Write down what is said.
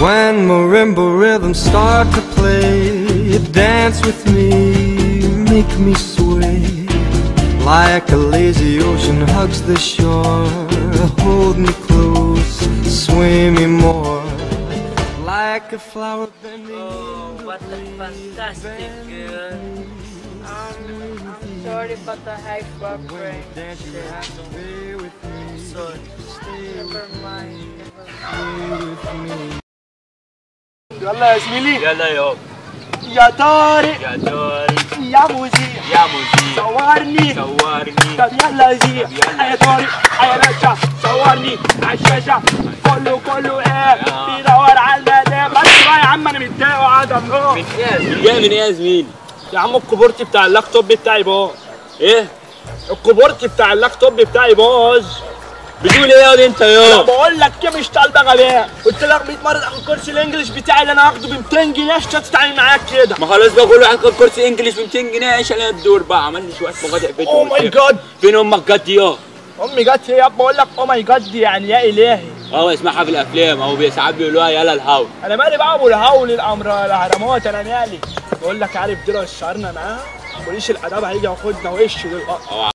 When marimba rhythms start to play, dance with me, make me sway. Like a lazy ocean hugs the shore, hold me close, sway me more. Like a flower bending. Oh, what a fantastic girl. I'm, I'm sorry, but I have boyfriend. Dance, you have to stay with me, Sorry. Never mind. Never mind. stay with me. يلا يا زميلي يلا يابا يا طارق يا طارق يا مذيع يا مذيع صورني صورني طب يلا زيع يلا. يا طارق يا باشا صورني على الشاشة كله كله ايه بيدور على المدام بس بقى يا عم انا متضايق وقاعد امرار من ايه يا زميلي جاي من ايه يا زميلي يا عم الكيبورد بتاع اللابتوب بتاعي باظ ايه الكيبورد بتاع اللابتوب بتاعي باظ بتقول ايه ياض انت انا يا بقول لك كده مش طالبه غباء قلت لك 100 مره تاخد كورس الانجليش بتاعي اللي انا هاخده ب 200 جنيه عشان تتعامل معاك كده ما خلاص بقى كل واحد خد كورس انجلش ب 200 جنيه عيش علينا الدور بقى عمل لي شويه مقاطع فيديو اوه ماي جاد فين امك جد يا امي جت هي بقول لك او ماي جاد يعني يا الهي اه اسمعها في الافلام او بي- ساعات بيقولوها يلا الهوا انا مالي بقى ابو الهول الامر الاهرامات انا مالي بقول لك عارف دول اشتهرنا معاها بوليس الاداب هيجي ياخدنا وش دلوقتي